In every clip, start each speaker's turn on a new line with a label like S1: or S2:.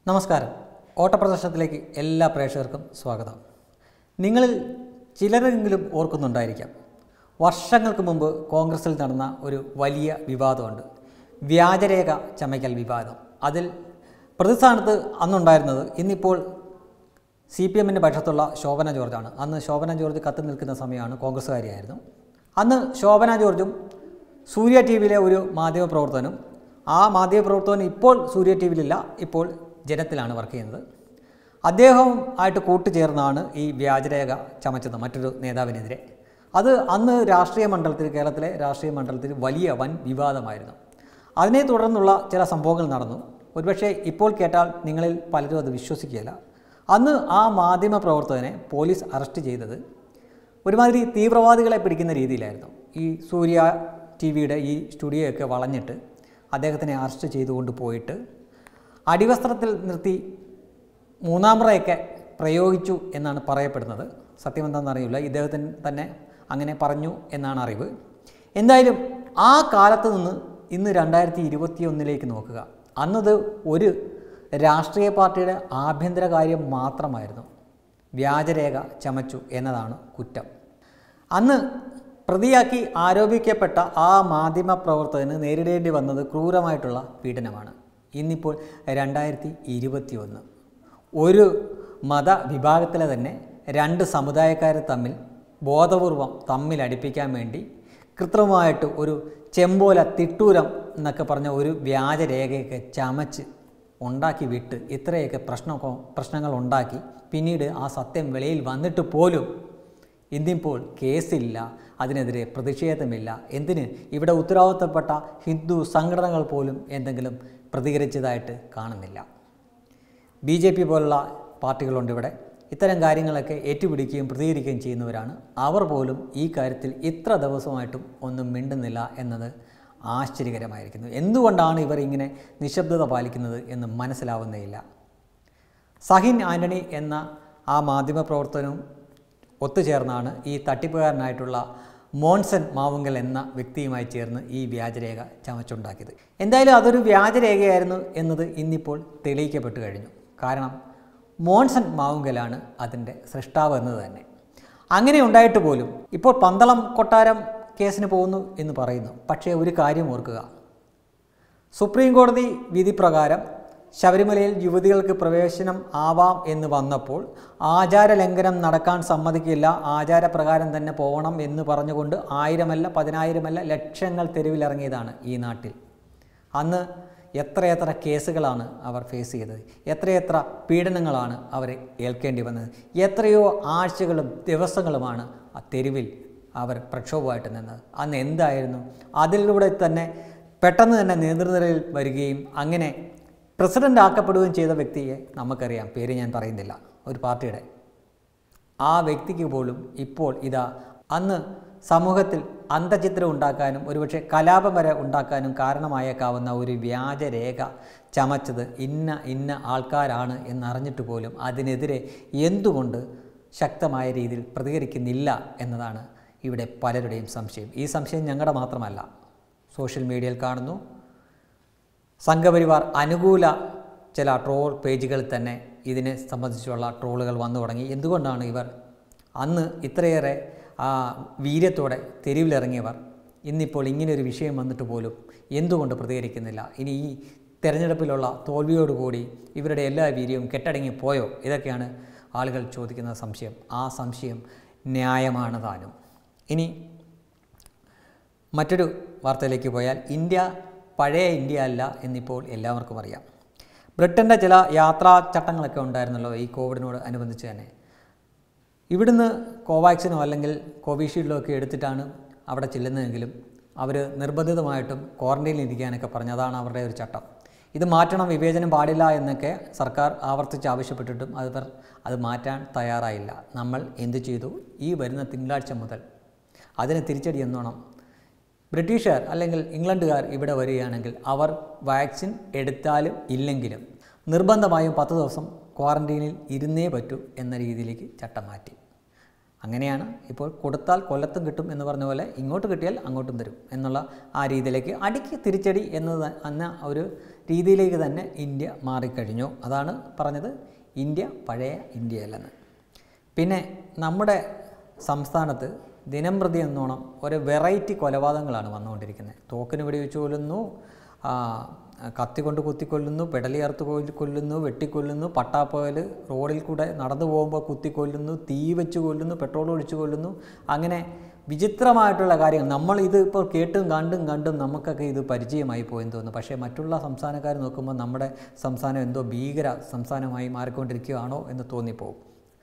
S1: നമസ്കാരം ഓട്ടപ്രദർശനത്തിലേക്ക് എല്ലാ പ്രേക്ഷകർക്കും സ്വാഗതം നിങ്ങളിൽ ചിലരെങ്കിലും ഓർക്കുന്നുണ്ടായിരിക്കാം വർഷങ്ങൾക്ക് മുമ്പ് കോൺഗ്രസിൽ നടന്ന ഒരു വലിയ വിവാദമുണ്ട് വ്യാജരേഖ ചമയ്ക്കൽ വിവാദം അതിൽ പ്രതിസ്ഥാനത്ത് അന്നുണ്ടായിരുന്നത് ഇന്നിപ്പോൾ സി പി എമ്മിൻ്റെ പക്ഷത്തുള്ള ശോഭന ജോർജാണ് അന്ന് ശോഭന ജോർജ് കത്ത് നിൽക്കുന്ന സമയമാണ് കോൺഗ്രസ്സുകാരിയായിരുന്നു അന്ന് ശോഭന ജോർജും സൂര്യ ടി വിയിലെ ഒരു മാധ്യമപ്രവർത്തകനും ആ മാധ്യമപ്രവർത്തകൻ ഇപ്പോൾ സൂര്യ ടി വിയിലില്ല ഇപ്പോൾ ജനത്തിലാണ് വർക്ക് ചെയ്യുന്നത് അദ്ദേഹവും ആയിട്ട് കൂട്ടുചേർന്നാണ് ഈ വ്യാജരേഖ ചമച്ചത് മറ്റൊരു നേതാവിനെതിരെ അത് അന്ന് രാഷ്ട്രീയ മണ്ഡലത്തിൽ കേരളത്തിലെ രാഷ്ട്രീയ മണ്ഡലത്തിൽ വലിയ വൻ വിവാദമായിരുന്നു അതിനെ തുടർന്നുള്ള ചില സംഭവങ്ങൾ നടന്നു ഒരുപക്ഷെ ഇപ്പോൾ കേട്ടാൽ നിങ്ങളിൽ പലരും അത് വിശ്വസിക്കുകയില്ല അന്ന് ആ മാധ്യമ പ്രവർത്തകനെ പോലീസ് അറസ്റ്റ് ചെയ്തത് ഒരുമാതിരി തീവ്രവാദികളെ പിടിക്കുന്ന രീതിയിലായിരുന്നു ഈ സൂര്യ ടി വിയുടെ ഈ സ്റ്റുഡിയോയൊക്കെ വളഞ്ഞിട്ട് അദ്ദേഹത്തിനെ അറസ്റ്റ് ചെയ്തുകൊണ്ട് പോയിട്ട് അടിവസ്ത്രത്തിൽ നിർത്തി മൂന്നാം മുറയൊക്കെ പ്രയോഗിച്ചു എന്നാണ് പറയപ്പെടുന്നത് സത്യം എന്താണെന്ന് അറിയില്ല ഇദ്ദേഹത്തിന് തന്നെ അങ്ങനെ പറഞ്ഞു എന്നാണ് അറിവ് എന്തായാലും ആ കാലത്ത് നിന്ന് ഇന്ന് രണ്ടായിരത്തി ഇരുപത്തി ഒന്നിലേക്ക് നോക്കുക അന്നത് ഒരു രാഷ്ട്രീയ പാർട്ടിയുടെ ആഭ്യന്തര കാര്യം മാത്രമായിരുന്നു വ്യാജരേഖ ചമച്ചു എന്നതാണ് കുറ്റം അന്ന് പ്രതിയാക്കി ആരോപിക്കപ്പെട്ട ആ മാധ്യമ പ്രവർത്തകന് നേരിടേണ്ടി വന്നത് ക്രൂരമായിട്ടുള്ള പീഡനമാണ് ഇന്നിപ്പോൾ രണ്ടായിരത്തി ഇരുപത്തി ഒന്ന് ഒരു മതവിഭാഗത്തിലെ തന്നെ രണ്ട് സമുദായക്കാർ തമ്മിൽ ബോധപൂർവം തമ്മിൽ അടുപ്പിക്കാൻ വേണ്ടി കൃത്രിമമായിട്ട് ഒരു ചെമ്പോല തിട്ടൂരം എന്നൊക്കെ പറഞ്ഞ ഒരു വ്യാജരേഖയൊക്കെ ചമച്ച് ഉണ്ടാക്കി വിട്ട് ഇത്രയൊക്കെ പ്രശ്ന പ്രശ്നങ്ങൾ ഉണ്ടാക്കി പിന്നീട് ആ സത്യം വെളിയിൽ വന്നിട്ട് പോലും ഇന്നിപ്പോൾ കേസില്ല അതിനെതിരെ പ്രതിഷേധമില്ല എന്തിന് ഇവിടെ ഉത്തരവാദിത്തപ്പെട്ട ഹിന്ദു സംഘടനകൾ പോലും എന്തെങ്കിലും പ്രതികരിച്ചതായിട്ട് കാണുന്നില്ല ബി ജെ പി പോലുള്ള പാർട്ടികളുണ്ട് ഇവിടെ ഇത്തരം കാര്യങ്ങളൊക്കെ ഏറ്റുപിടിക്കുകയും പ്രതികരിക്കുകയും ചെയ്യുന്നവരാണ് അവർ പോലും ഈ കാര്യത്തിൽ ഇത്ര ദിവസമായിട്ടും ഒന്നും മിണ്ടുന്നില്ല എന്നത് ആശ്ചര്യകരമായിരിക്കുന്നു എന്തുകൊണ്ടാണ് ഇവർ ഇങ്ങനെ നിശബ്ദത പാലിക്കുന്നത് എന്ന് മനസ്സിലാവുന്നേയില്ല സഹിൻ ആൻ്റണി എന്ന ആ മാധ്യമപ്രവർത്തനവും ഒത്തുചേർന്നാണ് ഈ തട്ടിപ്പുകാരനായിട്ടുള്ള മോൺസൺ മാവുങ്കൽ എന്ന വ്യക്തിയുമായി ചേർന്ന് ഈ വ്യാജരേഖ ചമച്ചുണ്ടാക്കിയത് എന്തായാലും അതൊരു വ്യാജരേഖയായിരുന്നു എന്നത് ഇന്നിപ്പോൾ തെളിയിക്കപ്പെട്ടു കഴിഞ്ഞു കാരണം മോൺസൺ മാവുങ്കലാണ് അതിൻ്റെ സൃഷ്ടാവ് എന്നത് തന്നെ അങ്ങനെ ഉണ്ടായിട്ട് പോലും ഇപ്പോൾ പന്തളം കൊട്ടാരം കേസിന് പോകുന്നു എന്ന് പറയുന്നു പക്ഷേ ഒരു കാര്യം ഓർക്കുക സുപ്രീം കോടതി വിധി പ്രകാരം ശബരിമലയിൽ യുവതികൾക്ക് പ്രവേശനം ആവാം എന്ന് വന്നപ്പോൾ ആചാര ലംഘനം നടക്കാൻ സമ്മതിക്കില്ല ആചാരപ്രകാരം തന്നെ പോകണം എന്ന് പറഞ്ഞുകൊണ്ട് ആയിരമല്ല പതിനായിരമല്ല ലക്ഷങ്ങൾ തെരുവിലിറങ്ങിയതാണ് ഈ നാട്ടിൽ അന്ന് എത്രയെത്ര കേസുകളാണ് അവർ ഫേസ് ചെയ്തത് എത്രയെത്ര പീഡനങ്ങളാണ് അവർ ഏൽക്കേണ്ടി വന്നത് എത്രയോ ആഴ്ചകളും ദിവസങ്ങളുമാണ് ആ തെരുവിൽ അവർ പ്രക്ഷോഭമായിട്ട് നിന്നത് അന്ന് എന്തായിരുന്നു അതിലൂടെ തന്നെ പെട്ടെന്ന് തന്നെ നേതൃനിരയിൽ വരികയും അങ്ങനെ പ്രസിഡൻ്റ് ആക്കപ്പെടുകയും ചെയ്ത വ്യക്തിയെ നമുക്കറിയാം പേര് ഞാൻ പറയുന്നില്ല ഒരു പാർട്ടിയുടെ ആ വ്യക്തിക്ക് പോലും ഇപ്പോൾ ഇതാ അന്ന് സമൂഹത്തിൽ അന്തചിത്രം ഉണ്ടാക്കാനും ഒരുപക്ഷെ കലാപം വരെ ഉണ്ടാക്കാനും കാരണമായേക്കാവുന്ന ഒരു വ്യാജരേഖ ചമച്ചത് ഇന്ന ഇന്ന ആൾക്കാരാണ് എന്നറിഞ്ഞിട്ട് പോലും അതിനെതിരെ എന്തുകൊണ്ട് ശക്തമായ രീതിയിൽ പ്രതികരിക്കുന്നില്ല എന്നതാണ് ഇവിടെ പലരുടെയും സംശയം ഈ സംശയം ഞങ്ങളുടെ മാത്രമല്ല സോഷ്യൽ മീഡിയയിൽ കാണുന്നു സംഘപരിവാർ അനുകൂല ചില ട്രോൾ പേജുകളിൽ തന്നെ ഇതിനെ സംബന്ധിച്ചുള്ള ട്രോളുകൾ വന്നു തുടങ്ങി എന്തുകൊണ്ടാണ് ഇവർ അന്ന് ഇത്രയേറെ ആ വീര്യത്തോടെ തെരുവിലിറങ്ങിയവർ ഇന്നിപ്പോൾ ഇങ്ങനെയൊരു വിഷയം വന്നിട്ട് പോലും എന്തുകൊണ്ട് പ്രതികരിക്കുന്നില്ല ഇനി ഈ തെരഞ്ഞെടുപ്പിലുള്ള തോൽവിയോടുകൂടി ഇവരുടെ എല്ലാ വീര്യവും കെട്ടടങ്ങി പോയോ ഇതൊക്കെയാണ് ആളുകൾ ചോദിക്കുന്ന സംശയം ആ സംശയം ന്യായമാണ് താനും ഇനി മറ്റൊരു വാർത്തയിലേക്ക് പോയാൽ ഇന്ത്യ പഴയ ഇന്ത്യ അല്ല എന്നിപ്പോൾ എല്ലാവർക്കും അറിയാം ബ്രിട്ടൻ്റെ ചില യാത്രാ ചട്ടങ്ങളൊക്കെ ഉണ്ടായിരുന്നല്ലോ ഈ കോവിഡിനോട് അനുബന്ധിച്ച് തന്നെ ഇവിടുന്ന് കോവാക്സിനോ അല്ലെങ്കിൽ കോവിഷീൽഡോ ഒക്കെ എടുത്തിട്ടാണ് അവിടെ ചെല്ലുന്നതെങ്കിലും അവർ നിർബന്ധിതമായിട്ടും ക്വാറന്റൈനിൽ ഇരിക്കാനൊക്കെ പറഞ്ഞു അതാണ് അവരുടെ ഒരു ചട്ടം ഇത് മാറ്റണം വിവേചനം പാടില്ല എന്നൊക്കെ സർക്കാർ ആവർത്തിച്ച് ആവശ്യപ്പെട്ടിട്ടും അവർ അത് മാറ്റാൻ തയ്യാറായില്ല നമ്മൾ എന്തു ചെയ്തു ഈ വരുന്ന തിങ്കളാഴ്ച മുതൽ അതിന് തിരിച്ചടി എന്നോണം ബ്രിട്ടീഷുകാർ അല്ലെങ്കിൽ ഇംഗ്ലണ്ടുകാർ ഇവിടെ വരികയാണെങ്കിൽ അവർ വാക്സിൻ എടുത്താലും ഇല്ലെങ്കിലും നിർബന്ധമായും പത്ത് ദിവസം ക്വാറന്റൈനിൽ ഇരുന്നേ പറ്റൂ എന്ന രീതിയിലേക്ക് ചട്ടം മാറ്റി അങ്ങനെയാണ് ഇപ്പോൾ കൊടുത്താൽ കൊല്ലത്തും കിട്ടും എന്ന് പറഞ്ഞ പോലെ ഇങ്ങോട്ട് കിട്ടിയാൽ അങ്ങോട്ടും തരും എന്നുള്ള ആ രീതിയിലേക്ക് അടിക്ക് തിരിച്ചടി എന്നത് എന്ന ഒരു രീതിയിലേക്ക് തന്നെ ഇന്ത്യ മാറിക്കഴിഞ്ഞു അതാണ് പറഞ്ഞത് ഇന്ത്യ പഴയ ഇന്ത്യയല്ലെന്ന് പിന്നെ നമ്മുടെ സംസ്ഥാനത്ത് ദിനം പ്രതി എന്നോണം ഒരു വെറൈറ്റി കൊലപാതകങ്ങളാണ് വന്നുകൊണ്ടിരിക്കുന്നത് തോക്കിന് വെടിവെച്ച് കൊല്ലുന്നു ആ, കത്തി കൊണ്ട് കുത്തിക്കൊല്ലുന്നു പെടലിയർത്ത് കൊല്ല് കൊല്ലുന്നു വെട്ടിക്കൊല്ലുന്നു പട്ടാപ്പകൽ റോഡിൽ കൂടെ നടന്നു പോകുമ്പോൾ കുത്തിക്കൊല്ലുന്നു തീ വെച്ച് കൊല്ലുന്നു പെട്രോൾ ഒഴിച്ച് കൊല്ലുന്നു അങ്ങനെ വിചിത്രമായിട്ടുള്ള കാര്യങ്ങൾ നമ്മൾ ഇത് ഇപ്പോൾ കേട്ടും കണ്ടും കണ്ടും നമുക്കൊക്കെ ഇത് പരിചയമായി പോയെന്ന് തോന്നുന്നു പക്ഷേ മറ്റുള്ള സംസ്ഥാനക്കാർ നോക്കുമ്പോൾ നമ്മുടെ സംസ്ഥാനം എന്തോ ഭീകര സംസ്ഥാനമായി മാറിക്കൊണ്ടിരിക്കുകയാണോ എന്ന് തോന്നിപ്പോകും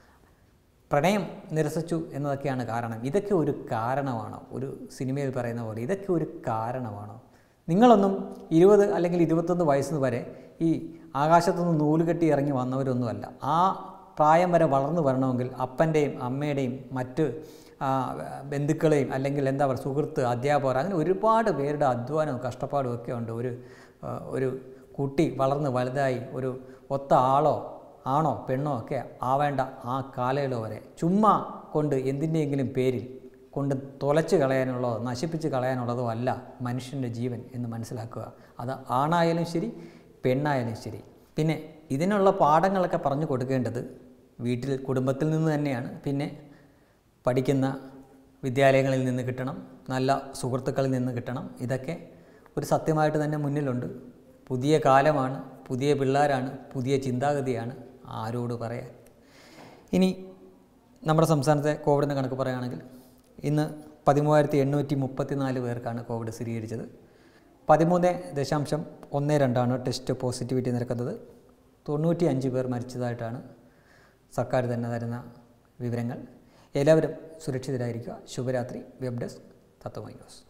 S1: പ്രണയം നിരസിച്ചു എന്നതൊക്കെയാണ് കാരണം ഇതൊക്കെ ഒരു കാരണമാണോ ഒരു സിനിമയിൽ പറയുന്ന പോലെ ഇതൊക്കെ ഒരു കാരണമാണോ നിങ്ങളൊന്നും ഇരുപത് അല്ലെങ്കിൽ ഇരുപത്തൊന്ന് വയസ്സിന് വരെ ഈ ആകാശത്തുനിന്ന് നൂല് കെട്ടി ഇറങ്ങി വന്നവരൊന്നുമല്ല ആ പ്രായം വരെ വളർന്നു വരണമെങ്കിൽ അപ്പൻ്റെയും അമ്മയുടെയും മറ്റ് ആ, ബന്ധുക്കളെയും അല്ലെങ്കിൽ എന്താ പറയുക സുഹൃത്ത് അധ്യാപകർ അങ്ങനെ ഒരുപാട് പേരുടെ അധ്വാനവും കഷ്ടപ്പാടും ഒക്കെ ഉണ്ട് ഒരു ആ, ഒരു കുട്ടി വളർന്ന് വലുതായി ഒരു ഒത്ത ആളോ ആണോ പെണ്ണോ ഒക്കെ ആവേണ്ട ആ കാലയളവ് വരെ ചുമ്മാ കൊണ്ട് എന്തിൻ്റെയെങ്കിലും പേരിൽ കൊണ്ട് തുലച്ച് കളയാനുള്ളതോ നശിപ്പിച്ച് കളയാനുള്ളതോ അല്ല മനുഷ്യൻ്റെ ജീവൻ എന്ന് മനസ്സിലാക്കുക അത് ആണായാലും ശരി പെണ്ണായാലും ശരി പിന്നെ ഇതിനുള്ള പാഠങ്ങളൊക്കെ പറഞ്ഞു കൊടുക്കേണ്ടത് വീട്ടിൽ കുടുംബത്തിൽ നിന്ന് തന്നെയാണ് പിന്നെ പഠിക്കുന്ന വിദ്യാലയങ്ങളിൽ നിന്ന് കിട്ടണം നല്ല സുഹൃത്തുക്കളിൽ നിന്ന് കിട്ടണം ഇതൊക്കെ ഒരു സത്യമായിട്ട് തന്നെ മുന്നിലുണ്ട് പുതിയ കാലമാണ് പുതിയ പിള്ളേരാണ് പുതിയ ചിന്താഗതിയാണ് ആരോട് പറയാൻ ഇനി നമ്മുടെ സംസ്ഥാനത്തെ കോവിഡിൻ്റെ കണക്ക് പറയുകയാണെങ്കിൽ ഇന്ന് പതിമൂവായിരത്തി എണ്ണൂറ്റി മുപ്പത്തി നാല് പേർക്കാണ് കോവിഡ് സ്ഥിരീകരിച്ചത് പതിമൂന്ന് ദശാംശം ഒന്ന് രണ്ടാണ് ടെസ്റ്റ് പോസിറ്റിവിറ്റി നിരക്കുന്നത് തൊണ്ണൂറ്റി അഞ്ച് പേർ മരിച്ചതായിട്ടാണ് സർക്കാർ തന്നെ തരുന്ന വിവരങ്ങൾ എല്ലാവരും സുരക്ഷിതരായിരിക്കുക ശുഭരാത്രി വെബ് ഡെസ്ക് തത്വമൈ ന്യൂസ്